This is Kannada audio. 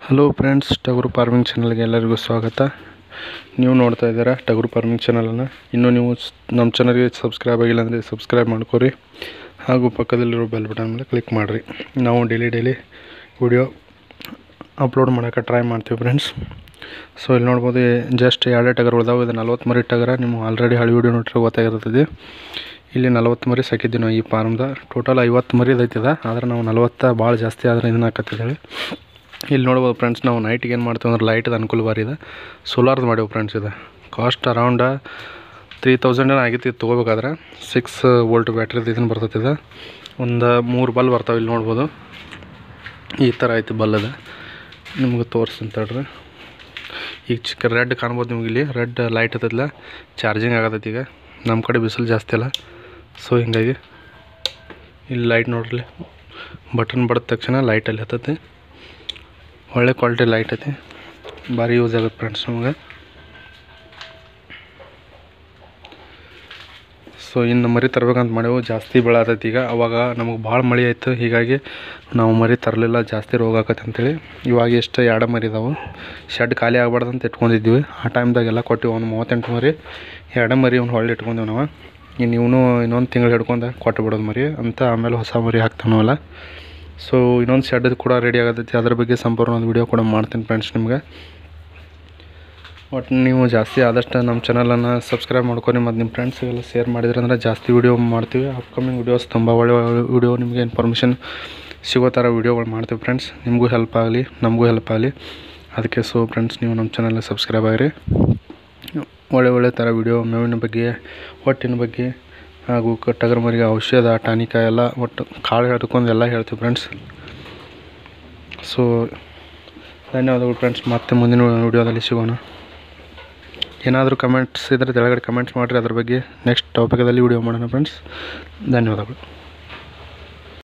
ಹಲೋ ಫ್ರೆಂಡ್ಸ್ ಟಗರು ಫಾರ್ಮಿಂಗ್ ಚಾನಲ್ಗೆ ಎಲ್ಲರಿಗೂ ಸ್ವಾಗತ ನೀವು ನೋಡ್ತಾ ಇದ್ದೀರಾ ಟಗರು ಫಾರ್ಮಿಂಗ್ ಚಾನಲನ್ನು ಇನ್ನೂ ನೀವು ಸ್- ನಮ್ಮ ಚಾನಲ್ಗೆ ಸಬ್ಸ್ಕ್ರೈಬ್ ಆಗಿಲ್ಲ ಅಂದರೆ ಸಬ್ಸ್ಕ್ರೈಬ್ ಮಾಡ್ಕೊರಿ ಹಾಗೂ ಪಕ್ಕದಲ್ಲಿರೋ ಬೆಲ್ ಬಟನ್ ಮೇಲೆ ಕ್ಲಿಕ್ ಮಾಡಿರಿ ನಾವು ಡೈಲಿ ಡೈಲಿ ವಿಡಿಯೋ ಅಪ್ಲೋಡ್ ಮಾಡೋಕ್ಕೆ ಟ್ರೈ ಮಾಡ್ತೀವಿ ಫ್ರೆಂಡ್ಸ್ ಸೊ ಇಲ್ಲಿ ನೋಡ್ಬೋದು ಜಸ್ಟ್ ಎರಡೇ ಟಗರ್ ಉಳ್ದಾವೆ ಇದು ನಲ್ವತ್ತು ಮರಿ ಟಗರ ನೀವು ಆಲ್ರೆಡಿ ಹಳೆ ವಿಡಿಯೋ ನೋಡ್ರೆ ಗೊತ್ತಾಗಿರ್ತದೆ ಇಲ್ಲಿ ನಲ್ವತ್ತು ಮರಿ ಸಾಕಿದ್ದೀವಿ ನಾವು ಈ ಫಾರ್ಮ್ದ ಟೋಟಲ್ ಐವತ್ತು ಮರಿ ಐತಿದ ಆದ್ರೆ ನಾವು ನಲ್ವತ್ತು ಭಾಳ ಜಾಸ್ತಿ ಆದ್ರೆ ಇದನ್ನ ಹಾಕತ್ತಿದ್ದೇವೆ ಇಲ್ಲಿ ನೋಡ್ಬೋದು ಫ್ರೆಂಡ್ಸ್ ನಾವು ನೈಟಿಗೆ ಏನು ಮಾಡ್ತೀವಿ ಅಂದ್ರೆ ಲೈಟ್ದು ಅನುಕೂಲ ಬಾರಿ ಇದೆ ಸೋಲಾರ್ದು ಮಾಡೇವು ಫ್ರೆಂಡ್ಸ್ ಇದು ಕಾಸ್ಟ್ ಅರೌಂಡ್ ತ್ರೀ ತೌಸಂಡ್ ಏನೋ ಆಗೈತಿ ಇದು ತೊಗೋಬೇಕಾದ್ರೆ ಸಿಕ್ಸ್ ವೋಲ್ಟ್ ಬ್ಯಾಟ್ರಿದು ಇದನ್ನು ಬರ್ತೈತೆ ಇದು ಒಂದು ಮೂರು ಬಲ್ ಬರ್ತಾವೆ ಇಲ್ಲಿ ನೋಡ್ಬೋದು ಈ ಥರ ಐತಿ ಬಲ್ಲದ ನಿಮ್ಗೆ ತೋರಿಸ್ತೀನಿ ತಡ್ರಿ ಈಗ ಚಿಕ್ಕ ರೆಡ್ ಕಾಣ್ಬೋದು ನಿಮ್ಗೆ ಇಲ್ಲಿ ರೆಡ್ ಲೈಟ್ ಹತ್ತದಲ್ಲ ಚಾರ್ಜಿಂಗ್ ಆಗತೈತಿ ಈಗ ನಮ್ಮ ಕಡೆ ಬಿಸಿಲು ಜಾಸ್ತಿ ಅಲ್ಲ ಸೊ ಹಿಂಗಾಗಿ ಇಲ್ಲಿ ಲೈಟ್ ನೋಡ್ರಿ ಬಟನ್ ಬಡಿದ ತಕ್ಷಣ ಲೈಟಲ್ಲಿ ಹತ್ತೈತಿ ಒಳ್ಳೆ ಕ್ವಾಲಿಟಿ ಲೈಟ್ ಐತಿ ಭಾರಿ ಯೂಸ್ ಆಗುತ್ತೆ ಫ್ರೆಂಡ್ಸ್ ನಮಗೆ ಸೊ ಇನ್ನು ಮರಿ ತರ್ಬೇಕಂತ ಮಾಡೇವು ಜಾಸ್ತಿ ಬೆಳೆ ಆತೈತಿ ಈಗ ಅವಾಗ ನಮಗೆ ಭಾಳ ಮಳೆ ಆಯಿತು ಹೀಗಾಗಿ ನಾವು ಮರಿ ತರಲಿಲ್ಲ ಜಾಸ್ತಿ ರೋಗ ಆಕತ್ತೆ ಅಂತೇಳಿ ಇವಾಗ ಎಷ್ಟು ಎರಡು ಮರಿ ಇದಾವೆ ಶೆಡ್ ಖಾಲಿ ಆಗ್ಬಾರ್ದು ಅಂತ ಇಟ್ಕೊಂಡಿದ್ವಿ ಆ ಟೈಮ್ದಾಗೆಲ್ಲ ಕೊಟ್ಟಿವಿ ಒಂದು ಮೂವತ್ತೆಂಟು ಮರಿ ಎರಡು ಮರಿ ಒಂದು ಹೊಳ್ಳಿ ಇಟ್ಕೊಂಡೇವು ನಾವು ಇನ್ನು ಇವನು ಇನ್ನೊಂದು ತಿಂಗಳು ಹಿಡ್ಕೊಂಡು ಕೊಟ್ಟು ಬಿಡೋದು ಮರಿ ಅಂತ ಆಮೇಲೆ ಹೊಸ ಮರಿ ಹಾಕ್ತಾವೆ ನಾವೆಲ್ಲ ಸೊ ಇನ್ನೊಂದು ಶೆಡ್ ಕೂಡ ರೆಡಿ ಆಗತೈತಿ ಅದ್ರ ಬಗ್ಗೆ ಸಂಪೂರ್ಣ ಒಂದು ವಿಡಿಯೋ ಕೂಡ ಮಾಡ್ತೀನಿ ಫ್ರೆಂಡ್ಸ್ ನಿಮ್ಗೆ ಒಟ್ಟು ನೀವು ಜಾಸ್ತಿ ಆದಷ್ಟು ನಮ್ಮ ಚಾನಲನ್ನು ಸಬ್ಸ್ಕ್ರೈಬ್ ಮಾಡ್కొని ಮತ್ತು ನಿಮ್ಮ ಫ್ರೆಂಡ್ಸ್ಗೆಲ್ಲ ಶೇರ್ ಮಾಡಿದ್ರೆ ಅಂದ್ರೆ ಜಾಸ್ತಿ ವಿಡಿಯೋ ಮಾಡ್ತೀವಿ ಅಪ್ಕಮಿಂಗ್ ವಿಡಿಯೋಸ್ ತುಂಬ ಒಳ್ಳೆ ವಿಡಿಯೋ ನಿಮಗೆ ಇನ್ಫಾರ್ಮೇಷನ್ ಸಿಗೋ ಥರ ವಿಡಿಯೋಗಳು ಮಾಡ್ತೀವಿ ಫ್ರೆಂಡ್ಸ್ ನಿಮಗೂ ಹೆಲ್ಪ್ ಆಗಲಿ ನಮಗೂ ಹೆಲ್ಪ್ ಆಗಲಿ ಅದಕ್ಕೆ ಸೊ ಫ್ರೆಂಡ್ಸ್ ನೀವು ನಮ್ಮ ಚಾನಲ್ಗೆ ಸಬ್ಸ್ಕ್ರೈಬ್ ಆಗಿರಿ ಒಳ್ಳೆ ಒಳ್ಳೆ ಥರ ವಿಡಿಯೋ ಮೇವಿನ ಬಗ್ಗೆ ಹೊಟ್ಟಿನ ಬಗ್ಗೆ ಹಾಗೂ ಕ- ಟಗರು ಮರಿಗೆ ಔಷಧ ಟಾನಿಕ ಎಲ್ಲ ಒಟ್ಟು ಕಾಳು ಹಿಡ್ಕೊಂಡು ಎಲ್ಲ ಹೇಳ್ತೀವಿ ಫ್ರೆಂಡ್ಸ್ ಸೊ ಧನ್ಯವಾದಗಳು ಫ್ರೆಂಡ್ಸ್ ಮತ್ತೆ ಮುಂದಿನ ವಿಡಿಯೋದಲ್ಲಿ ಸಿಗೋಣ ಏನಾದರೂ ಕಮೆಂಟ್ಸ್ ಇದ್ದರೆ ಕೆಳಗಡೆ ಕಮೆಂಟ್ಸ್ ಮಾಡಿರಿ ಅದ್ರ ಬಗ್ಗೆ ನೆಕ್ಸ್ಟ್ ಟಾಪಿಕದಲ್ಲಿ ವಿಡಿಯೋ ಮಾಡೋಣ ಫ್ರೆಂಡ್ಸ್ ಧನ್ಯವಾದಗಳು